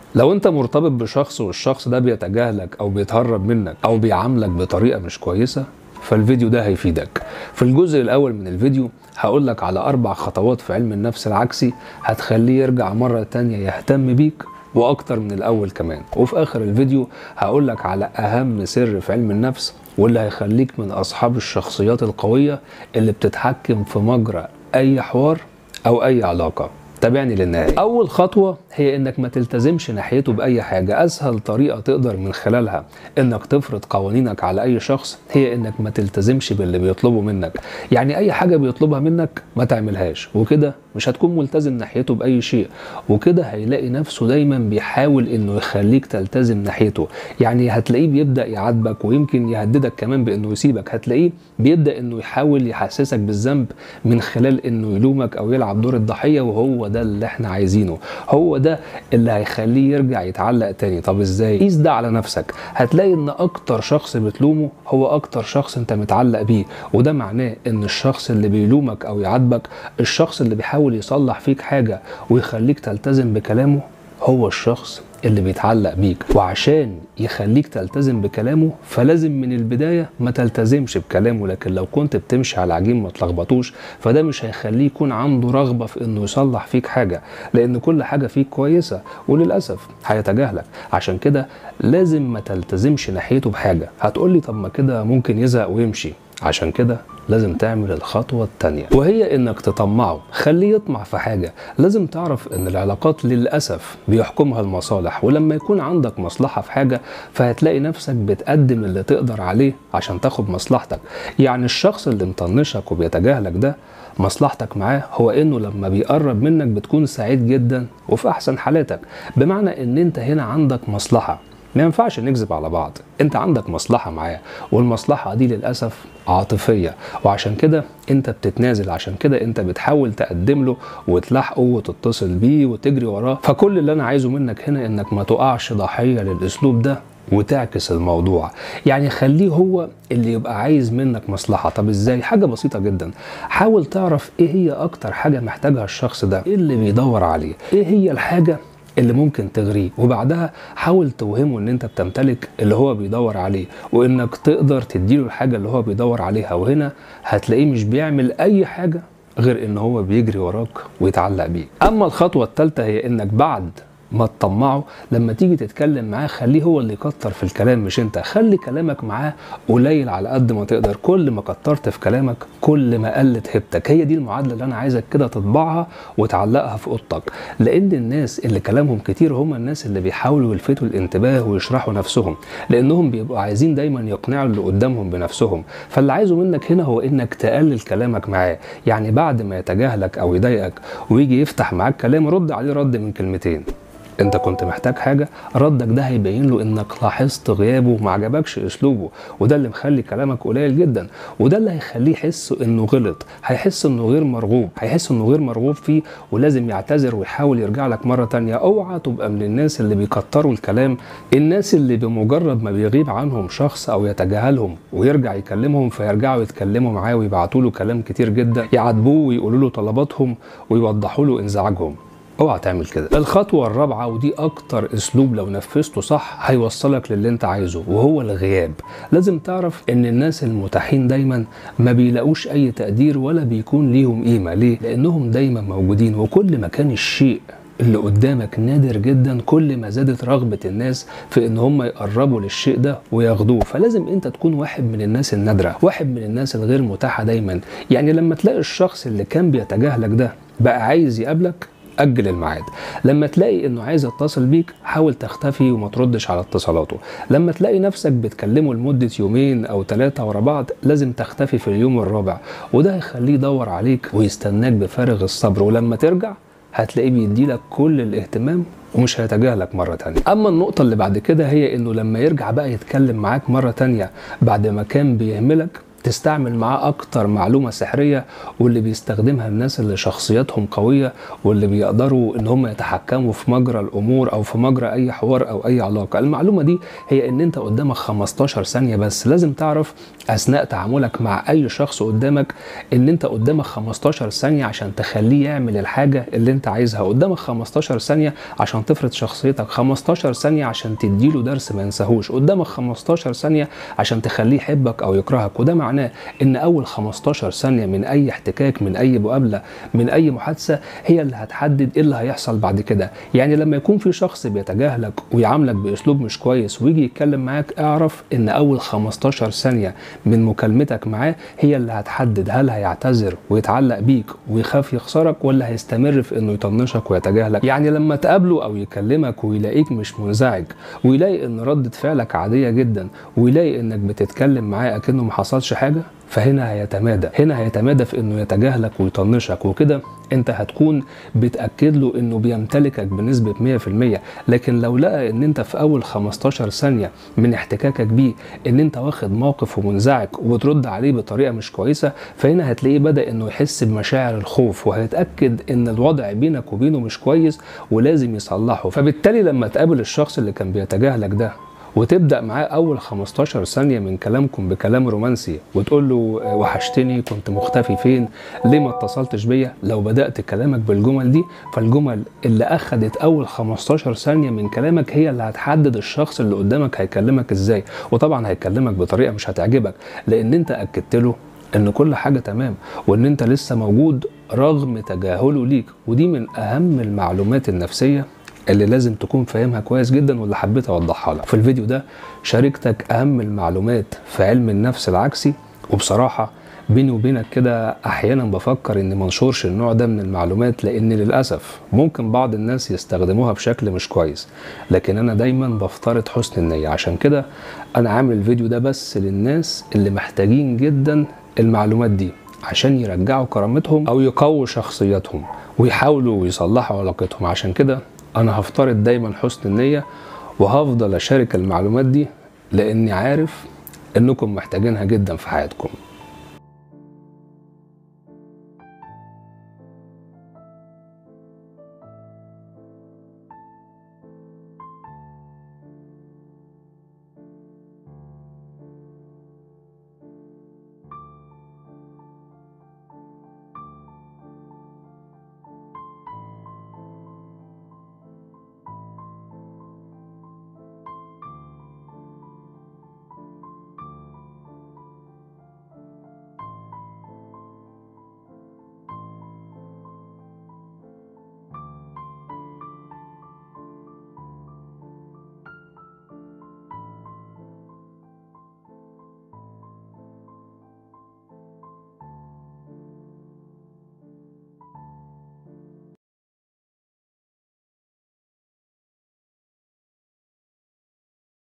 لو انت مرتبط بشخص والشخص ده بيتجاهلك او بيتهرب منك او بيعاملك بطريقه مش كويسه فالفيديو ده هيفيدك في الجزء الاول من الفيديو هقول لك على اربع خطوات في علم النفس العكسي هتخليه يرجع مره تانية يهتم بيك واكتر من الاول كمان وفي اخر الفيديو هقول لك على اهم سر في علم النفس واللي هيخليك من اصحاب الشخصيات القويه اللي بتتحكم في مجرى اي حوار او اي علاقه تابعني للنهايه اول خطوه هي انك ما تلتزمش ناحيته باي حاجه اسهل طريقه تقدر من خلالها انك تفرض قوانينك على اي شخص هي انك ما تلتزمش باللي بيطلبه منك يعني اي حاجه بيطلبها منك ما تعملهاش وكده مش هتكون ملتزم ناحيته باي شيء وكده هيلاقي نفسه دايما بيحاول انه يخليك تلتزم ناحيته يعني هتلاقيه بيبدا يعاتبك ويمكن يهددك كمان بانه يسيبك هتلاقيه بيبدا انه يحاول يحسسك بالذنب من خلال انه يلومك او يلعب دور الضحيه وهو ده اللي احنا عايزينه هو ده اللي هيخليه يرجع يتعلق تاني طب ازاي قيس ده على نفسك هتلاقي ان اكتر شخص بتلومه هو اكتر شخص انت متعلق بيه وده معناه ان الشخص اللي بيلومك او يعاتبك الشخص اللي بيحاول يصلح فيك حاجه ويخليك تلتزم بكلامه هو الشخص اللي بيتعلق بيك وعشان يخليك تلتزم بكلامه فلازم من البداية ما تلتزمش بكلامه لكن لو كنت بتمشي على العجين ما تلخبطوش فده مش هيخليه يكون عنده رغبة في انه يصلح فيك حاجة لان كل حاجة فيك كويسة وللأسف هيتجاهلك عشان كده لازم ما تلتزمش ناحيته بحاجة هتقولي طب ما كده ممكن يزهق ويمشي عشان كده لازم تعمل الخطوة التانية وهي انك تطمعه خليه يطمع في حاجة لازم تعرف ان العلاقات للأسف بيحكمها المصالح ولما يكون عندك مصلحة في حاجة فهتلاقي نفسك بتقدم اللي تقدر عليه عشان تاخد مصلحتك يعني الشخص اللي مطنشك وبيتجاهلك ده مصلحتك معاه هو انه لما بيقرب منك بتكون سعيد جدا وفي احسن حالاتك بمعنى ان انت هنا عندك مصلحة ما ينفعش نكذب على بعض انت عندك مصلحة معاه والمصلحة دي للأسف عاطفية وعشان كده انت بتتنازل عشان كده انت بتحاول تقدم له وتلاحقه وتتصل بيه وتجري وراه فكل اللي انا عايزه منك هنا انك ما تقعش ضحية للاسلوب ده وتعكس الموضوع يعني خليه هو اللي يبقى عايز منك مصلحة طب ازاي حاجة بسيطة جدا حاول تعرف ايه هي اكتر حاجة محتاجها الشخص ده ايه اللي بيدور عليه ايه هي الحاجة اللي ممكن تغريه وبعدها حاول توهمه ان انت بتمتلك اللي هو بيدور عليه وانك تقدر تديله الحاجه اللي هو بيدور عليها وهنا هتلاقيه مش بيعمل اي حاجه غير ان هو بيجري وراك ويتعلق بيك اما الخطوه الثالثه هي انك بعد ما تطمعه لما تيجي تتكلم معاه خليه هو اللي يكتر في الكلام مش انت خلي كلامك معاه قليل على قد ما تقدر كل ما كترت في كلامك كل ما قلت هيبتك هي دي المعادله اللي انا عايزك كده تطبعها وتعلقها في اوضتك لان الناس اللي كلامهم كتير هم الناس اللي بيحاولوا يلفتوا الانتباه ويشرحوا نفسهم لانهم بيبقوا عايزين دايما يقنعوا اللي قدامهم بنفسهم فاللي عايزه منك هنا هو انك تقلل كلامك معاه يعني بعد ما يتجاهلك او يضايقك ويجي يفتح معاك كلام رد عليه رد من كلمتين انت كنت محتاج حاجه ردك ده هيبين له انك لاحظت غيابه وما عجبكش اسلوبه وده اللي مخلي كلامك قليل جدا وده اللي هيخليه يحس انه غلط هيحس انه غير مرغوب هيحس انه غير مرغوب فيه ولازم يعتذر ويحاول يرجع لك مره تانية اوعى تبقى من الناس اللي بيكتروا الكلام الناس اللي بمجرد ما بيغيب عنهم شخص او يتجاهلهم ويرجع يكلمهم فيرجعوا يتكلموا معاه ويبعتوا له كلام كتير جدا يعاتبوه ويقولوا له طلباتهم ويوضحوا له انزعاجهم اوعى تعمل كده الخطوه الرابعه ودي اكتر اسلوب لو نفذته صح هيوصلك للي انت عايزه وهو الغياب لازم تعرف ان الناس المتاحين دايما ما بيلاقوش اي تقدير ولا بيكون ليهم قيمه ليه لانهم دايما موجودين وكل ما كان الشيء اللي قدامك نادر جدا كل ما زادت رغبة الناس في ان هم يقربوا للشيء ده وياخدوه فلازم انت تكون واحد من الناس النادرة واحد من الناس الغير متاحة دايما يعني لما تلاقي الشخص اللي كان بيتجاهلك ده بقى عايز يقابلك أجل الميعاد لما تلاقي إنه عايز يتصل بيك حاول تختفي وما تردش على اتصالاته لما تلاقي نفسك بتكلمه لمدة يومين أو ثلاثة ورا بعض لازم تختفي في اليوم الرابع وده هيخليه يدور عليك ويستناك بفارغ الصبر ولما ترجع هتلاقيه بيديلك كل الاهتمام ومش هيتجاهلك مرة تانية أما النقطة اللي بعد كده هي إنه لما يرجع بقى يتكلم معاك مرة تانية بعد ما كان بيهملك تستعمل معاه اكتر معلومه سحريه واللي بيستخدمها الناس اللي شخصياتهم قويه واللي بيقدروا ان هم يتحكموا في مجرى الامور او في مجرى اي حوار او اي علاقه المعلومه دي هي ان انت قدامك 15 ثانيه بس لازم تعرف اثناء تعاملك مع اي شخص قدامك ان انت قدامك 15 ثانيه عشان تخليه يعمل الحاجه اللي انت عايزها قدامك 15 ثانيه عشان تفرض شخصيتك 15 ثانيه عشان تديله درس ما ينساهوش قدامك 15 ثانيه عشان تخليه يحبك او يكرهك وده معناه ان اول 15 ثانيه من اي احتكاك من اي مقابله من اي محادثه هي اللي هتحدد ايه اللي هيحصل بعد كده يعني لما يكون في شخص بيتجاهلك ويعاملك باسلوب مش كويس ويجي يتكلم معاك اعرف ان اول 15 ثانيه من مكالمتك معاه هي اللي هتحدد هل هيعتذر ويتعلق بيك ويخاف يخسرك ولا هيستمر في انه يطنشك ويتجاهلك يعني لما تقابله او يكلمك ويلاقيك مش منزعج ويلاقي ان ردة فعلك عادية جدا ويلاقي انك بتتكلم معاه اكنه ما حصلش حاجة فهنا هيتمادى هنا هيتمادى في انه يتجاهلك ويطنشك وكده انت هتكون بتاكد له انه بيمتلكك بنسبه 100% لكن لو لقى ان انت في اول 15 ثانيه من احتكاكك بيه ان انت واخد موقف ومنزعج وبترد عليه بطريقه مش كويسه فهنا هتلاقيه بدا انه يحس بمشاعر الخوف وهيتاكد ان الوضع بينك وبينه مش كويس ولازم يصلحه فبالتالي لما تقابل الشخص اللي كان بيتجاهلك ده وتبدا معاه اول 15 ثانيه من كلامكم بكلام رومانسي وتقول له وحشتني كنت مختفي فين ليه ما اتصلتش بيا لو بدات كلامك بالجمل دي فالجمل اللي اخدت اول 15 ثانيه من كلامك هي اللي هتحدد الشخص اللي قدامك هيكلمك ازاي وطبعا هيكلمك بطريقه مش هتعجبك لان انت اكدت له ان كل حاجه تمام وان انت لسه موجود رغم تجاهله ليك ودي من اهم المعلومات النفسيه اللي لازم تكون فاهمها كويس جدا واللي حبيت اوضحها لك في الفيديو ده شاركتك اهم المعلومات في علم النفس العكسي وبصراحه بيني وبينك كده احيانا بفكر اني منشورش النوع ده من المعلومات لان للاسف ممكن بعض الناس يستخدموها بشكل مش كويس لكن انا دايما بفترض حسن النيه عشان كده انا عامل الفيديو ده بس للناس اللي محتاجين جدا المعلومات دي عشان يرجعوا كرامتهم او يقووا شخصياتهم ويحاولوا يصلحوا علاقتهم عشان كده انا هفترض دايما حسن النية وهفضل اشارك المعلومات دي لاني عارف انكم محتاجينها جدا في حياتكم